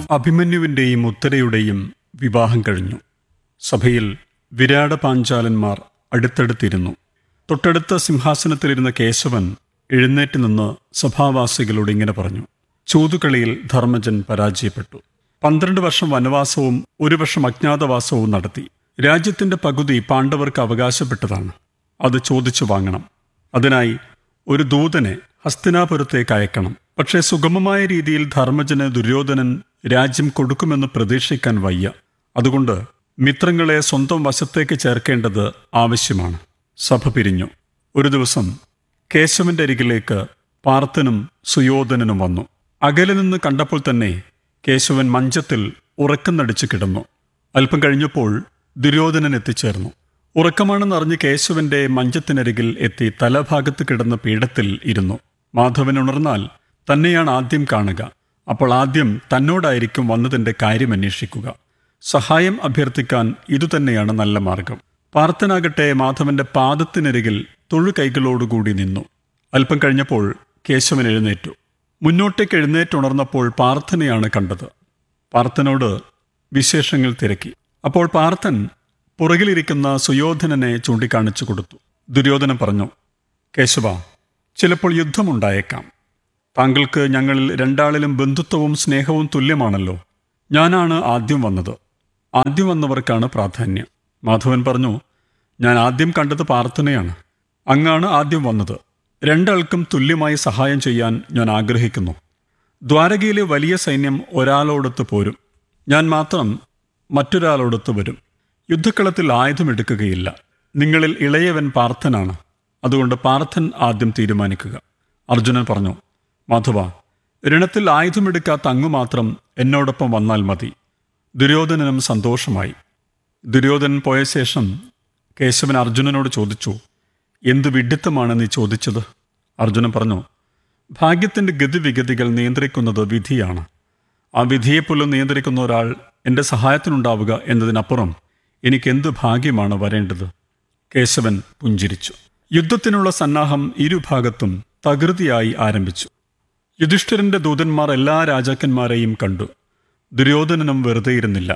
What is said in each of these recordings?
അഭിമന്യുവിൻ്റെയും ഉത്തരയുടെയും വിവാഹം കഴിഞ്ഞു സഭയിൽ വിരാട പാഞ്ചാലന്മാർ അടുത്തടുത്തിരുന്നു തൊട്ടടുത്ത സിംഹാസനത്തിലിരുന്ന കേശവൻ എഴുന്നേറ്റ് നിന്ന് സഭാവാസികളോട് ഇങ്ങനെ പറഞ്ഞു ചൂതുകളിയിൽ ധർമ്മജൻ പരാജയപ്പെട്ടു പന്ത്രണ്ട് വർഷം വനവാസവും ഒരു വർഷം അജ്ഞാതവാസവും നടത്തി രാജ്യത്തിന്റെ പകുതി പാണ്ഡവർക്ക് അവകാശപ്പെട്ടതാണ് അത് ചോദിച്ചു വാങ്ങണം അതിനായി ഒരു ദൂതനെ ഹസ്തിനാപുരത്തേക്ക് അയക്കണം പക്ഷേ സുഗമമായ രീതിയിൽ ധർമ്മജന് ദുര്യോധനൻ രാജ്യം കൊടുക്കുമെന്ന് പ്രതീക്ഷിക്കാൻ വയ്യ അതുകൊണ്ട് മിത്രങ്ങളെ സ്വന്തം വശത്തേക്ക് ചേർക്കേണ്ടത് ആവശ്യമാണ് സഭ പിരിഞ്ഞു ഒരു ദിവസം കേശവന്റെ അരികിലേക്ക് പാർത്ഥനും സുയോധനനും വന്നു അകലെ നിന്ന് കണ്ടപ്പോൾ തന്നെ കേശവൻ മഞ്ചത്തിൽ ഉറക്കം കിടന്നു അല്പം കഴിഞ്ഞപ്പോൾ ദുര്യോധനൻ എത്തിച്ചേർന്നു ഉറക്കമാണെന്നറിഞ്ഞ് കേശവന്റെ മഞ്ചത്തിനരികിൽ എത്തി തലഭാഗത്ത് കിടന്ന പീഠത്തിൽ ഇരുന്നു മാധവൻ ഉണർന്നാൽ തന്നെയാണ് ആദ്യം കാണുക അപ്പോൾ ആദ്യം തന്നോടായിരിക്കും വന്നതിന്റെ കാര്യം അന്വേഷിക്കുക സഹായം അഭ്യർത്ഥിക്കാൻ ഇതുതന്നെയാണ് നല്ല മാർഗം പാർത്ഥനാകട്ടെ മാധവന്റെ പാദത്തിനരികിൽ തൊഴു കൈകളോടുകൂടി നിന്നു അല്പം കഴിഞ്ഞപ്പോൾ കേശവൻ എഴുന്നേറ്റു മുന്നോട്ടേക്ക് എഴുന്നേറ്റുണർന്നപ്പോൾ പാർത്ഥനെയാണ് കണ്ടത് പാർത്ഥനോട് വിശേഷങ്ങൾ തിരക്കി അപ്പോൾ പാർത്ഥൻ പുറകിലിരിക്കുന്ന സുയോധനനെ ചൂണ്ടിക്കാണിച്ചു കൊടുത്തു ദുര്യോധനൻ പറഞ്ഞു കേശവ ചിലപ്പോൾ യുദ്ധമുണ്ടായേക്കാം താങ്കൾക്ക് ഞങ്ങളിൽ രണ്ടാളിലും ബന്ധുത്വവും സ്നേഹവും തുല്യമാണല്ലോ ഞാനാണ് ആദ്യം വന്നത് ആദ്യം വന്നവർക്കാണ് പ്രാധാന്യം മാധവൻ പറഞ്ഞു ഞാൻ ആദ്യം കണ്ടത് പാർത്ഥനെയാണ് അങ്ങാണ് ആദ്യം വന്നത് രണ്ടാൾക്കും തുല്യമായി സഹായം ചെയ്യാൻ ഞാൻ ആഗ്രഹിക്കുന്നു ദ്വാരകയിലെ വലിയ സൈന്യം ഒരാളോടൊത്ത് പോരും ഞാൻ മാത്രം മറ്റൊരാളോടൊത്ത് വരും യുദ്ധക്കളത്തിൽ ആയുധമെടുക്കുകയില്ല നിങ്ങളിൽ ഇളയവൻ പാർത്ഥനാണ് അതുകൊണ്ട് പാർത്ഥൻ ആദ്യം തീരുമാനിക്കുക അർജുനൻ പറഞ്ഞു മാധവ രണത്തിൽ ആയുധമെടുക്കാത്ത അങ്ങ് മാത്രം എന്നോടൊപ്പം വന്നാൽ മതി ദുര്യോധനനും സന്തോഷമായി ദുര്യോധനൻ പോയ ശേഷം കേശവൻ അർജുനനോട് ചോദിച്ചു എന്ത് വിഡിത്തമാണ് നീ ചോദിച്ചത് അർജുനൻ പറഞ്ഞു ഭാഗ്യത്തിന്റെ ഗതിവിഗതികൾ നിയന്ത്രിക്കുന്നത് വിധിയാണ് ആ വിധിയെപ്പോലും നിയന്ത്രിക്കുന്ന ഒരാൾ എൻ്റെ സഹായത്തിനുണ്ടാവുക എന്നതിനപ്പുറം എനിക്ക് എന്ത് ഭാഗ്യമാണ് വരേണ്ടത് കേശവൻ പുഞ്ചിരിച്ചു യുദ്ധത്തിനുള്ള സന്നാഹം ഇരുഭാഗത്തും തകൃതിയായി ആരംഭിച്ചു യുധിഷ്ഠിരന്റെ ദൂതന്മാർ എല്ലാ രാജാക്കന്മാരെയും കണ്ടു ദുര്യോധനനും വെറുതെ ഇരുന്നില്ല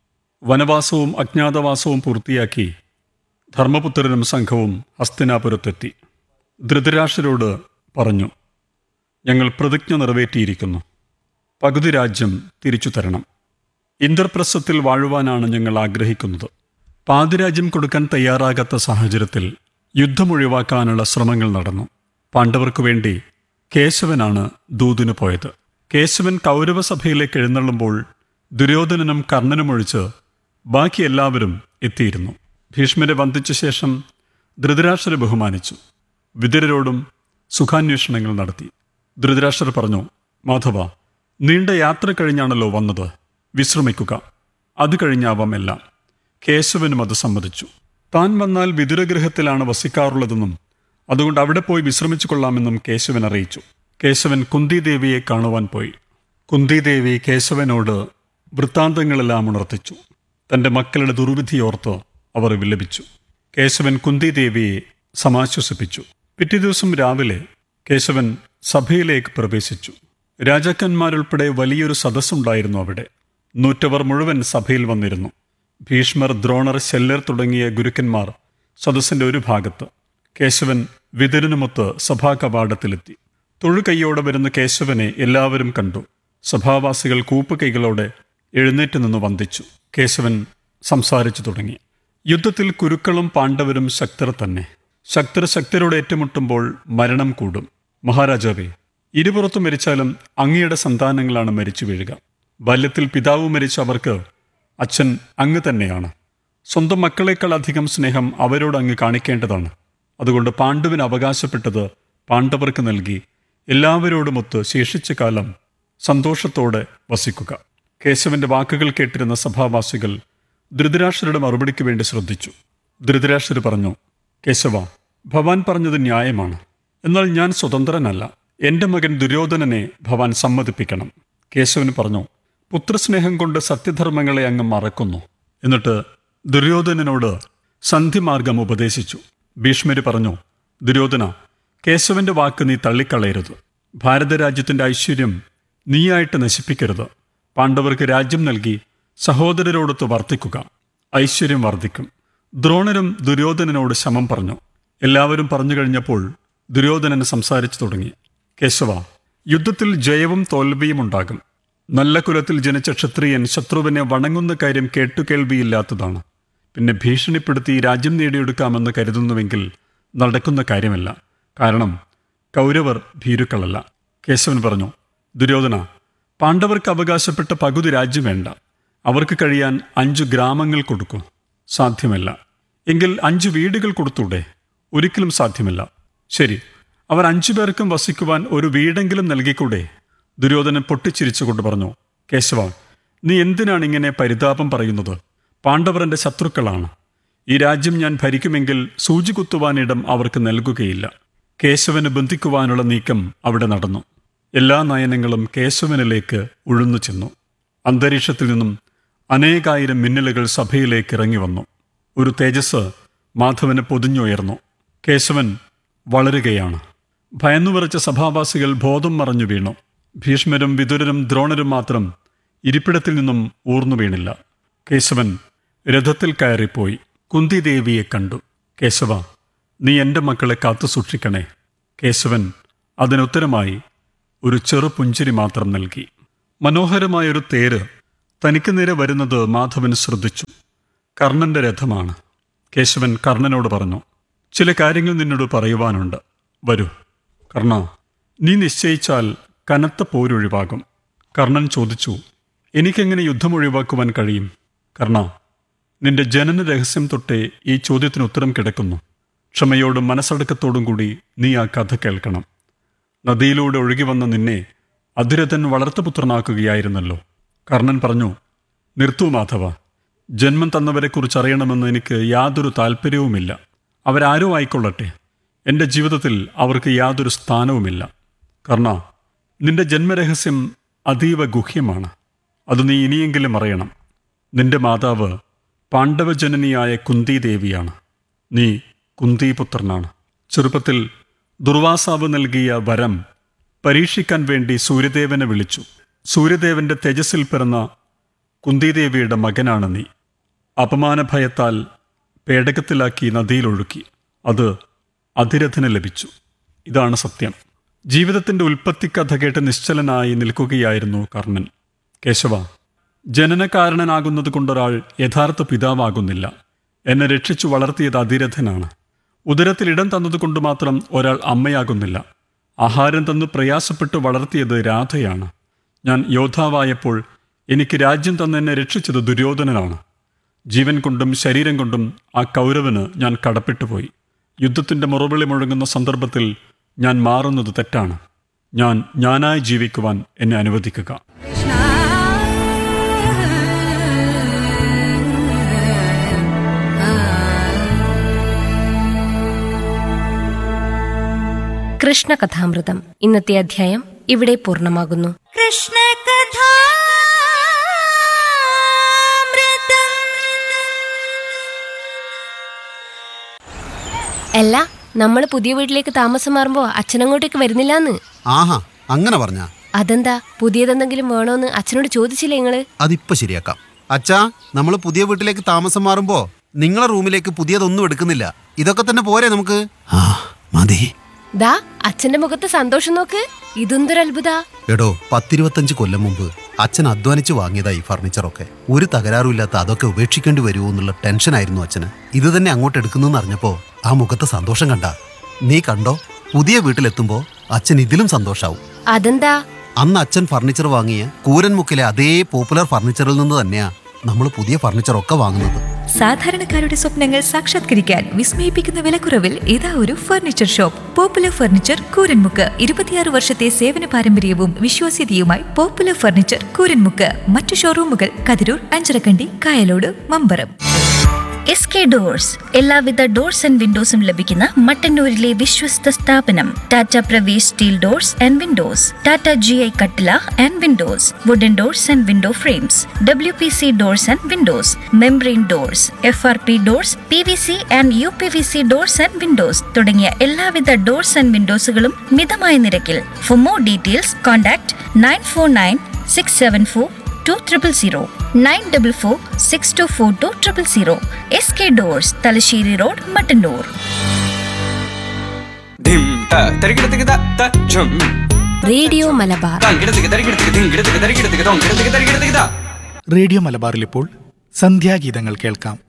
വനവാസവും അജ്ഞാതവാസവും പൂർത്തിയാക്കി ധർമ്മപുത്രനും സംഘവും ഹസ്തിനാപുരത്തെത്തി ധൃതരാഷ്ട്രരോട് പറഞ്ഞു ഞങ്ങൾ പ്രതിജ്ഞ നിറവേറ്റിയിരിക്കുന്നു പകുതി രാജ്യം തിരിച്ചു തരണം ഇന്ദ്രപ്രസ്ഥത്തിൽ വാഴുവാനാണ് ഞങ്ങൾ ആഗ്രഹിക്കുന്നത് പാതിരാജ്യം കൊടുക്കാൻ തയ്യാറാകാത്ത സാഹചര്യത്തിൽ യുദ്ധമൊഴിവാക്കാനുള്ള ശ്രമങ്ങൾ നടന്നു പാണ്ഡവർക്കു വേണ്ടി കേശവനാണ് ദൂതിന് പോയത് കേശവൻ കൗരവസഭയിലേക്ക് എഴുന്നള്ളുമ്പോൾ ദുര്യോധനനും കർണനും ഒഴിച്ച് ബാക്കി എല്ലാവരും എത്തിയിരുന്നു ഭീഷ്മരെ വന്ദിച്ച ശേഷം ധൃതരാഷ്ട്രരെ ബഹുമാനിച്ചു വിതുരരോടും സുഖാന്വേഷണങ്ങൾ നടത്തി ധൃതരാഷ്ട്രർ പറഞ്ഞു മാധവ നീണ്ട യാത്ര കഴിഞ്ഞാണല്ലോ വന്നത് വിശ്രമിക്കുക അത് കഴിഞ്ഞാവാം എല്ലാം കേശവനും അത് സമ്മതിച്ചു താൻ വന്നാൽ വിതുരഗൃഹത്തിലാണ് വസിക്കാറുള്ളതെന്നും അതുകൊണ്ട് അവിടെ പോയി വിശ്രമിച്ചു കൊള്ളാമെന്നും കേശവൻ അറിയിച്ചു കേശവൻ കുന്തിദേവിയെ കാണുവാൻ പോയി കുന്തിദേവി കേശവനോട് വൃത്താന്തങ്ങളെല്ലാം ഉണർത്തിച്ചു തന്റെ മക്കളുടെ ദുർവിധിയോർത്ത് അവർ വിലപിച്ചു കേശവൻ കുന്തിദേവിയെ സമാശ്വസിപ്പിച്ചു പിറ്റേ ദിവസം രാവിലെ കേശവൻ സഭയിലേക്ക് പ്രവേശിച്ചു രാജാക്കന്മാരുൾപ്പെടെ വലിയൊരു സദസ്സുണ്ടായിരുന്നു അവിടെ നൂറ്റവർ മുഴുവൻ സഭയിൽ വന്നിരുന്നു ഭീഷ്മർ ദ്രോണർ ശല്യർ തുടങ്ങിയ ഗുരുക്കന്മാർ സദസ്സിന്റെ ഒരു ഭാഗത്ത് കേശവൻ വിതരനുമൊത്ത് സഭാ കവാടത്തിലെത്തി തൊഴുകൈയോടെ വരുന്ന കേശവനെ എല്ലാവരും കണ്ടു സഭാവാസികൾ കൂപ്പുകൈകളോടെ എഴുന്നേറ്റ് നിന്ന് വന്ദിച്ചു കേശവൻ സംസാരിച്ചു തുടങ്ങി യുദ്ധത്തിൽ കുരുക്കളും പാണ്ഡവരും ശക്തർ തന്നെ ശക്തർ ശക്തരോട് ഏറ്റുമുട്ടുമ്പോൾ മരണം കൂടും മഹാരാജാവേ ഇരുപുറത്തും മരിച്ചാലും അങ്ങയുടെ സന്താനങ്ങളാണ് മരിച്ചു വീഴുക ബാല്യത്തിൽ പിതാവ് മരിച്ച അവർക്ക് അച്ഛൻ അങ്ങ് തന്നെയാണ് സ്വന്തം മക്കളെക്കാൾ അധികം സ്നേഹം അവരോട് അങ്ങ് കാണിക്കേണ്ടതാണ് അതുകൊണ്ട് പാണ്ഡുവിന് അവകാശപ്പെട്ടത് പാണ്ഡവർക്ക് നൽകി എല്ലാവരോടുമൊത്ത് ശേഷിച്ച കാലം സന്തോഷത്തോടെ വസിക്കുക കേശവന്റെ വാക്കുകൾ കേട്ടിരുന്ന സഭാവാസികൾ ധൃതരാഷ്ട്രരുടെ മറുപടിക്ക് വേണ്ടി ശ്രദ്ധിച്ചു ധൃതരാഷ്ട്രർ പറഞ്ഞു കേശവ ഭവാൻ പറഞ്ഞത് ന്യായമാണ് എന്നാൽ ഞാൻ സ്വതന്ത്രനല്ല എന്റെ മകൻ ദുര്യോധനനെ ഭവാൻ സമ്മതിപ്പിക്കണം കേശവൻ പറഞ്ഞു പുത്രസ്നേഹം കൊണ്ട് സത്യധർമ്മങ്ങളെ അങ്ങ് മറക്കുന്നു എന്നിട്ട് ദുര്യോധനനോട് സന്ധിമാർഗം ഉപദേശിച്ചു ഭീഷ്മര് പറഞ്ഞു ദുര്യോധന കേശവന്റെ വാക്ക് നീ തള്ളിക്കളയരുത് ഭാരതരാജ്യത്തിന്റെ ഐശ്വര്യം നീയായിട്ട് നശിപ്പിക്കരുത് പാണ്ഡവർക്ക് രാജ്യം നൽകി സഹോദരരോടൊത്ത് വർദ്ധിക്കുക ഐശ്വര്യം വർദ്ധിക്കും ദ്രോണരും ദുര്യോധനനോട് ശമം പറഞ്ഞു എല്ലാവരും പറഞ്ഞു കഴിഞ്ഞപ്പോൾ ദുര്യോധനൻ സംസാരിച്ചു തുടങ്ങി കേശവ യുദ്ധത്തിൽ ജയവും തോൽവിയും ഉണ്ടാകും നല്ല കുലത്തിൽ ജനിച്ച ക്ഷത്രിയൻ ശത്രുവിനെ വണങ്ങുന്ന കാര്യം കേട്ടുകേൾവിയില്ലാത്തതാണ് പിന്നെ ഭീഷണിപ്പെടുത്തി രാജ്യം നേടിയെടുക്കാമെന്ന് കരുതുന്നുവെങ്കിൽ നടക്കുന്ന കാര്യമല്ല കാരണം കൗരവർ ഭീരുക്കളല്ല കേശവൻ പറഞ്ഞു ദുര്യോധന പാണ്ഡവർക്ക് അവകാശപ്പെട്ട പകുതി രാജ്യം വേണ്ട അവർക്ക് കഴിയാൻ അഞ്ചു ഗ്രാമങ്ങൾ കൊടുക്കൂ സാധ്യമല്ല എങ്കിൽ അഞ്ചു വീടുകൾ കൊടുത്തൂടെ ഒരിക്കലും സാധ്യമല്ല ശരി അവർ അഞ്ചു പേർക്കും വസിക്കുവാൻ ഒരു വീടെങ്കിലും നൽകിക്കൂടെ ദുര്യോധനൻ പൊട്ടിച്ചിരിച്ചുകൊണ്ട് പറഞ്ഞു കേശവ നീ എന്തിനാണ് ഇങ്ങനെ പരിതാപം പറയുന്നത് പാണ്ഡവർ എൻ്റെ ശത്രുക്കളാണ് ഈ രാജ്യം ഞാൻ ഭരിക്കുമെങ്കിൽ സൂചി കുത്തുവാനിടം അവർക്ക് നൽകുകയില്ല കേശവന് ബന്ധിക്കുവാനുള്ള നീക്കം അവിടെ നടന്നു എല്ലാ നയനങ്ങളും കേശവനിലേക്ക് ഉഴുന്നു ചെന്നു അന്തരീക്ഷത്തിൽ നിന്നും അനേകായിരം മിന്നലുകൾ സഭയിലേക്ക് ഇറങ്ങി വന്നു ഒരു തേജസ് മാധവന് പൊതിഞ്ഞുയർന്നു കേശവൻ വളരുകയാണ് ഭയന്നുവിറച്ച സഭാവാസികൾ ബോധം മറഞ്ഞു വീണു ഭീഷ്മരും വിതുരരും ദ്രോണരും മാത്രം ഇരിപ്പിടത്തിൽ നിന്നും ഊർന്നു വീണില്ല കേശവൻ രഥത്തിൽ കയറിപ്പോയി കുന്തിദേവിയെ കണ്ടു കേശവ നീ എൻ്റെ മക്കളെ കാത്തു സൂക്ഷിക്കണേ കേശവൻ അതിനുത്തരമായി ഒരു ചെറു പുഞ്ചിരി മാത്രം നൽകി മനോഹരമായൊരു തേര് തനിക്ക് നേരെ വരുന്നത് മാധവൻ ശ്രദ്ധിച്ചു കർണന്റെ രഥമാണ് കേശവൻ കർണനോട് പറഞ്ഞു ചില കാര്യങ്ങൾ നിന്നോട് പറയുവാനുണ്ട് വരൂ കർണ നീ നിശ്ചയിച്ചാൽ കനത്ത പോരൊഴിവാകും കർണൻ ചോദിച്ചു എനിക്കെങ്ങനെ യുദ്ധം ഒഴിവാക്കുവാൻ കഴിയും കർണ നിന്റെ ജനന രഹസ്യം തൊട്ടേ ഈ ചോദ്യത്തിന് ഉത്തരം കിടക്കുന്നു ക്ഷമയോടും മനസ്സടക്കത്തോടും കൂടി നീ ആ കഥ കേൾക്കണം നദിയിലൂടെ ഒഴുകി വന്ന നിന്നെ അതിരഥൻ വളർത്തുപുത്രനാക്കുകയായിരുന്നല്ലോ കർണൻ പറഞ്ഞു നിർത്തൂ മാധവ ജന്മം തന്നവരെക്കുറിച്ച് അറിയണമെന്ന് എനിക്ക് യാതൊരു താല്പര്യവുമില്ല അവരാരോ ആയിക്കൊള്ളട്ടെ എൻ്റെ ജീവിതത്തിൽ അവർക്ക് യാതൊരു സ്ഥാനവുമില്ല കർണ നിന്റെ ജന്മരഹസ്യം അതീവ ഗുഹ്യമാണ് അത് നീ ഇനിയെങ്കിലും അറിയണം നിന്റെ മാതാവ് പാണ്ഡവജനനിയായ കുന്തിദേവിയാണ് നീ കുന്തിപുത്രനാണ് ചെറുപ്പത്തിൽ ദുർവാസാവ് നൽകിയ വരം പരീക്ഷിക്കാൻ വേണ്ടി സൂര്യദേവനെ വിളിച്ചു സൂര്യദേവന്റെ തേജസ്സിൽ പിറന്ന കുന്തിദേവിയുടെ മകനാണ് നീ അപമാനഭയത്താൽ പേടകത്തിലാക്കി നദിയിലൊഴുക്കി അത് അതിരഥന് ലഭിച്ചു ഇതാണ് സത്യം ജീവിതത്തിന്റെ ഉൽപ്പത്തിക്കഥ കേട്ട് നിശ്ചലനായി നിൽക്കുകയായിരുന്നു കർണൻ കേശവ ജനനകാരണനാകുന്നത് കൊണ്ടൊരാൾ യഥാർത്ഥ പിതാവാകുന്നില്ല എന്നെ രക്ഷിച്ചു വളർത്തിയത് അതിരഥനാണ് ഉദരത്തിൽ ഇടം തന്നതുകൊണ്ട് മാത്രം ഒരാൾ അമ്മയാകുന്നില്ല ആഹാരം തന്നു പ്രയാസപ്പെട്ട് വളർത്തിയത് രാധയാണ് ഞാൻ യോദ്ധാവായപ്പോൾ എനിക്ക് രാജ്യം തന്നെന്നെ രക്ഷിച്ചത് ദുര്യോധനനാണ് ജീവൻ കൊണ്ടും ശരീരം കൊണ്ടും ആ കൗരവന് ഞാൻ കടപ്പെട്ടുപോയി യുദ്ധത്തിന്റെ മുറവിളി മുഴങ്ങുന്ന സന്ദർഭത്തിൽ ഞാൻ മാറുന്നത് തെറ്റാണ് ഞാൻ ഞാനായി ജീവിക്കുവാൻ എന്നെ അനുവദിക്കുക കൃഷ്ണകഥാമൃതം ഇന്നത്തെ അധ്യായം ഇവിടെ പൂർണ്ണമാകുന്നു കൃഷ്ണ അല്ല നമ്മൾ പുതിയ വീട്ടിലേക്ക് താമസം മാറുമ്പോ അച്ഛനങ്ങോട്ടേക്ക് വരുന്നില്ലാന്ന് ആഹാ അങ്ങനെ പറഞ്ഞ അതെന്താ പുതിയതെന്തെങ്കിലും വേണോന്ന് അച്ഛനോട് ചോദിച്ചില്ലേ നിങ്ങള് അതിപ്പോ ശരിയാക്കാം അച്ഛാ നമ്മൾ പുതിയ വീട്ടിലേക്ക് താമസം മാറുമ്പോ നിങ്ങളെ റൂമിലേക്ക് പുതിയതൊന്നും എടുക്കുന്നില്ല ഇതൊക്കെ തന്നെ പോരെ നമുക്ക് ആ മതി ദാ അച്ഛന്റെ മുഖത്ത് സന്തോഷം നോക്ക് ഇതെന്തൊരു അത്ഭുത എടോ പത്തിരുപത്തഞ്ച് കൊല്ലം മുമ്പ് അച്ഛൻ അധ്വാനിച്ച് വാങ്ങിയതാ ഈ ഫർണിച്ചറൊക്കെ ഒരു തകരാറുമില്ലാത്ത അതൊക്കെ ഉപേക്ഷിക്കേണ്ടി വരുമോ എന്നുള്ള ടെൻഷനായിരുന്നു അച്ഛന് ഇത് തന്നെ അങ്ങോട്ട് എടുക്കുന്നു അറിഞ്ഞപ്പോ ആ മുഖത്തെ സന്തോഷം കണ്ട നീ കണ്ടോ പുതിയ വീട്ടിലെത്തുമ്പോ അച്ഛൻ ഇതിലും സന്തോഷാവും അതെന്താ അന്ന് അച്ഛൻ ഫർണിച്ചർ വാങ്ങിയ കൂരൻമുക്കിലെ അതേ പോപ്പുലർ ഫർണിച്ചറിൽ നിന്ന് തന്നെയാ നമ്മൾ പുതിയ ഫർണിച്ചറൊക്കെ വാങ്ങുന്നത് സാധാരണക്കാരുടെ സ്വപ്നങ്ങൾ സാക്ഷാത്കരിക്കാൻ വിസ്മയിപ്പിക്കുന്ന വിലക്കുറവിൽ ഇതാ ഒരു furniture shop popular furniture Kooranmukku ഇരുപത്തിയാറ് വർഷത്തെ സേവന പാരമ്പര്യവും വിശ്വാസ്യതയുമായി പോപ്പുലർ ഫർണിച്ചർ കൂരൻമുക്ക് മറ്റു ഷോറൂമുകൾ Kathiroor Anjarakandy Kayalode Mambaram S K doors എല്ലാവിധ ഡോർസ് ആൻഡ് വിൻഡോസും ലഭിക്കുന്ന മട്ടന്നൂരിലെ വിശ്വസ്ത സ്ഥാപനം Tata Pravesh steel doors and windows Tata G I കട്ടില and windows wooden doors and window frames W P C doors and windows membrane doors F R P doors P V C and U P V C doors and windows തുടങ്ങിയ എല്ലാവിധ doors and വിൻഡോസുകളും മിതമായ നിരക്കിൽ for more details contact nine four nine six seven four two triple zero nine double four six two four two triple zero S K doors Thalassery road Mattannur ധിം ത തരികിടത്തിക്ക് ത ത ഝും റേഡിയോ മലബാർ തങ്കിടത്തിക്ക് തരികിടത്തിക്ക് ധിങ്കിടത്തിക്ക് തരികിടത്തിക്ക് തൊങ്കിടത്തിക്ക് തരികിടത്തിക്ക് ത റേഡിയോ മലബാറിൽ ഇപ്പോൾ സന്ധ്യാഗീതങ്ങൾ കേൾക്കാം